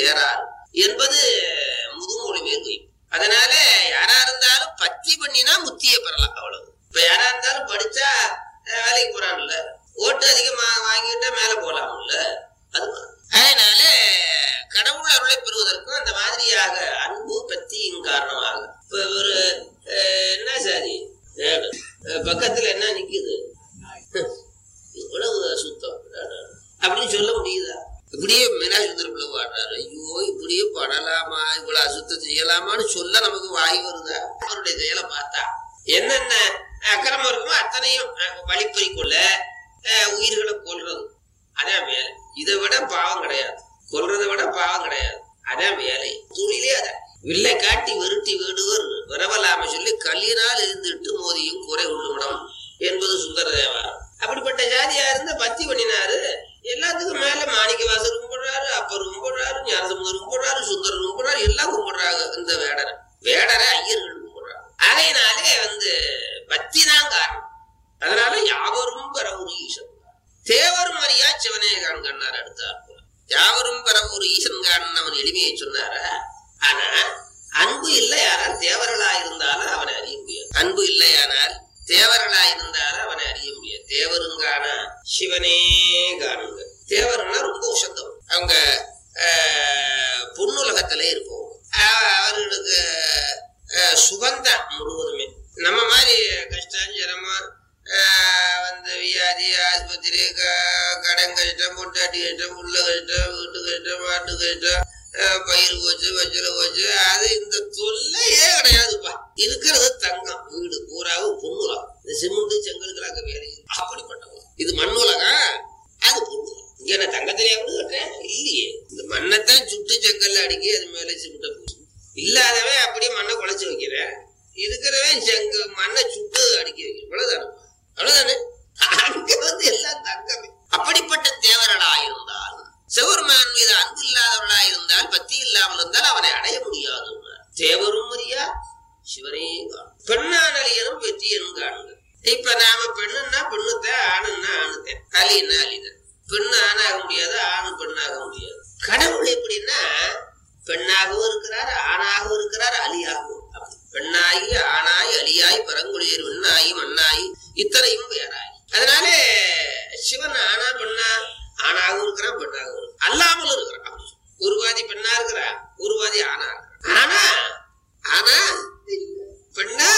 சேரார் என்பது முதுமொழி மேல் அதனால யாரா இருந்தாலும் பத்தி பண்ணினா முத்தியை பெறலாம் அவ்வளவு இப்ப யாரா இருந்தாலும் படிச்சா அஹ், வேலைக்கு போறான்ல ஓட்டு அதிகமா வாங்கிட்டா மேல போலாம்ல அது மாதிரி. அதனால கடவுள் அருளை பெறுவதற்கும் அந்த மாதிரியாக அன்பு பத்தியின் காரணமாக இப்ப ஒரு அஹ், என்ன சாரி அஹ், பக்கத்துல என்ன நிக்குது இவ்வளவு சுத்தம் அப்படின்னு சொல்ல முடியுதா இப்படியே மீனாசுந்தர பிள்ளை பாடுறாரு ஐயோ இப்படியே படலாமா இவ்வளவு அசுத்தம் செய்யலாமான்னு சொல்ல நமக்கு வாய் வருதா அவருடைய செயலை பார்த்தா என்னென்ன அக்கிரமம் இருக்குமோ அத்தனையும் அஹ், வழிப்பறி கொள்ள அஹ், உயிர்களை கொல்றது அதான் வேலை இதை விட பாவம் கிடையாது கொல்றதை விட பாவம் கிடையாது அதான் வேலை தொழிலே அதான் வில்லை காட்டி விருட்டி விடுவர் விரவலாம சொல்லி கல்லினால் இருந்துட்டு மோதியும் குறை உள்ளுமிடம் என்பது சுந்தர தேவாரம் அப்படிப்பட்ட ஜாதியா இருந்த பத்தி பண்ணினாரு எல்லாத்துக்கும் மேல மாணிக்க வாசர் கும்பிடுறாரு அப்பர் கும்பிடுறாரு ஞானசமுதர் கும்பிடுறாரு சுந்தரர் கும்பிடுறாரு எல்லாம் கும்பிடுறாங்க இந்த வேடரை வேடரை ஐயர்கள் கும்பிடுறாங்க அதனாலே வந்து பக்தி தான் காரணம் அதனால யாவரும் பெற ஒரு ஈசன் தேவரும் அறியா சிவனே காண்கண்ணார் அடுத்தார் போல யாவரும் பெற ஒரு ஈசன் காணன் அவன் எளிமையை சொன்னாரா ஆனா அன்பு இல்லையானால் தேவர்களா இருந்தாலும் அவனை அறிய முடியாது அன்பு இல்லையானால் தேவர்களா இருந்தாலும் அவனை அறிய முடியாது தேவருங்கான சிவனே காணுங்க தேவர்னா ரொம்ப உசந்தம் அவங்க ஆஹ், பொன்னுலகத்திலே இருப்போம் ஆஹ், அவர்களுக்கு ஆஹ், சுகந்தான் முழுவதுமே நம்ம மாதிரி கஷ்டம் சிரமம் ஆஹ், வந்து வியாதி ஆஸ்பத்திரி க- கடன் கஷ்டம் பொட்டாட்டி கஷ்டம் புள்ள கஷ்டம் வீட்டு கஷ்டம் மாட்டு கஷ்டம் ஆஹ், பயிர் போச்சு வச்சல போச்சு அது இந்த தொல்லையே கிடையாதுப்பா இருக்கிறது தங்கம் வீடு பூராவும் பொண்ணுலகம் இந்த சிமெண்ட் செங்கலுக்கெல்லாம் வேலை இல்லை. அப்படிப்பட்டவங்க இது மண்ணுலகம் அது பொண்ணுலகம் இங்க நான் தங்கத்திலேயே வீடு கட்டுறேன் இல்லையே இந்த மண்ணைத்தான் சுட்டு செங்கல்ல அடுக்கி அது மேல சிமெண்ட்டை பூசி இல்லாதவன் அப்படியே மண்ணை குழைச்சு வைக்கிறேன் இருக்கிறவன் செங்க மண்ணை சுட்டு அடுக்கி வைக்கிறேன் அவ்வளவுதானே அவ்வளவுதானே அங்க வந்து எல்லாம் தங்கமே அப்படிப்பட்ட தேவர்களா இருந்தால் சிவருமான் மீது அன்பு இல்லாதவர்களா இருந்தால் பக்தி இல்லாமல் இருந்தால் அவனை அடைய முடியாது தேவரும் அறியா சிவனே காணும் பெண்ணானலியனும் வெற்றியனும் காணுங்க இப்ப நாம பெண்ணுன்னா பெண்ணுத்தான் ஆணுன்னா ஆணுத்தேன் அலின்னா அலிதான் பெண்ணு ஆணாக முடியாது ஆணு பெண்ணாக முடியாது கடவுள் எப்படின்னா பெண்ணாகவும் இருக்கிறார் ஆணாகவும் இருக்கிறார் அலியாகவும் அப்படி. பெண்ணாகி ஆணாய் அலியாய் பரங்குழியர் விண்ணாயி மண்ணாயி இத்தனையும் வேறாய் அதனால சிவன் ஆணா பெண்ணா ஆணாகவும் இருக்கிறான் பெண்ணாகவும் இருக்கிறான் அல்லாமல் இருக்கிறான் அப்படி சொல்லு. ஒருவாதி பெண்ணா இருக்கிறான் ஒருவாதி ஆணா இருக்கிறான் ஆனா ஆனா பெண்ணா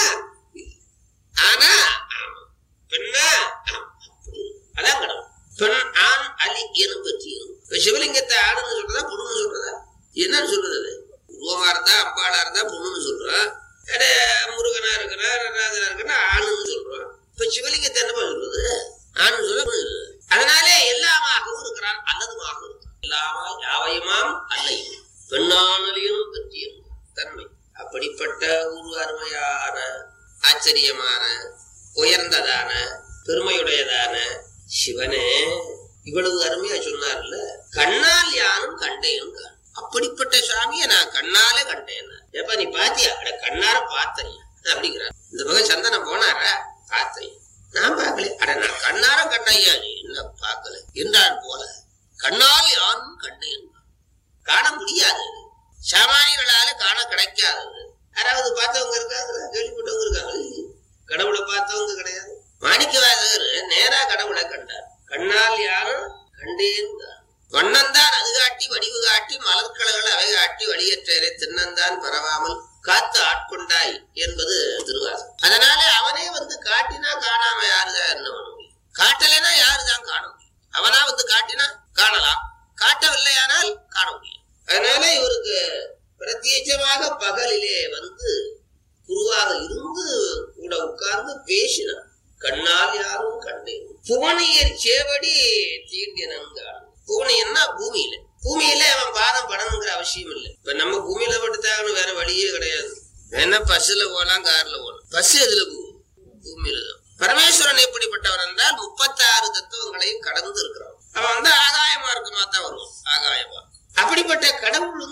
ஆனா ஆமா. பெண்ணா ஆமா. அப்படி இருக்கு. அதான் கடவுள் பெண் ஆண் அலி எனும் பற்றியும் இப்ப சிவலிங்கத்தை ஆணுன்னு சொல்றதா பொண்ணுன்னு சொல்றதா என்னன்னு சொல்றது அது உருவமா இருந்தா அம்பாளா இருந்தா பொண்ணுன்னு சொல்றோம் அட, முருகனா இருக்கிறா நடராஜனா இருக்கிறா ஆணுன்னு சொல்றோம் இப்ப சிவலிங்கத்தை என்னப்பா சொல்றது ஆணுன்னு சொல்ல பொண்ணு சொல்றது. அதனாலே எல்லாமாகவும் இருக்கிறான் அல்லதுமாகவும் இருக்கிறான் எல்லாமா யாவையுமாம் அல்லையும் பெண்ணானலியும் பற்றியும் தன்மை அப்படிப்பட்ட ஒரு அருமையான ஆச்சரியமான உயர்ந்ததான பெருமையுடையதான சிவனே இவ்வளவு அருமையா சொன்னார்ல கண்ணால் யானும் கண்டேனும் காண் அப்படிப்பட்ட சாமியை நான் கண்ணாலே கண்டேன் எப்ப நீ பாத்தியா அட கண்ணார பார்த்தேன் அப்படிங்கிறார் இந்த பக்கம் சந்தனம் போனாரா பார்த்தேன் நான் பார்க்கல அட நான் கண்ணார கண்டையா நீ என்ன பார்க்கல என்றார் போல கண்ணால் யானும் கண்டேன் காண முடியாது சாமானியர்களால காண கிடைக்காதது யாராவது பார்த்தவங்க இருக்காங்க கேள்விப்பட்டவங்க இருக்காங்க இல்லையே. கடவுளை பார்த்தவங்க கிடையாது மாணிக்கவாசகர் நேரா கடவுளை கண்டார் கண்ணால் யாரும் கண்டேன் வண்ணந்தான் அது காட்டி வடிவு காட்டி மலர்கலகள் அவை காட்டி வழியற்றேரை தின்னந்தான் பரவாமல் காத்து ஆட்கொண்டாய் என்பது திருவாசகம் அதனால அவனே வந்து காட்டினா காணாம யாருதான் என்ன பண்ண முடியும் காட்டலைன்னா யாருதான் காண முடியும் அவனா வந்து காட்டினா காணலாம் காட்டவில்லையானால் காண முடியும் அதனால இவருக்கு பிரத்யேகமாக பகலிலே வந்து குருவாக இருந்து கூட உட்கார்ந்து பேசினார் கண்ணால் யாரும் கண்டேன் புவனியர் சேவடி தீண்டினான் புவனியன்னா பூமியில பூமியில அவன் பாதம் படணுங்கிற அவசியம் இல்லை இப்ப நம்ம பூமியில பட்டுத்தாகணும் வேற வழியே கிடையாது வேணா பஸ்ல போகலாம் கார்ல போகலாம் பஸ் எதுல போகும் பூமியில தான் பரமேஸ்வரன் எப்படிப்பட்டவன் என்றால் முப்பத்தாறு தத்துவங்களையும் கடந்து இருக்கிறான் அவன் வந்து ஆகாயமா இருக்குமா தான் வருவான் ஆகாயமா அப்படிப்பட்ட கடவுள்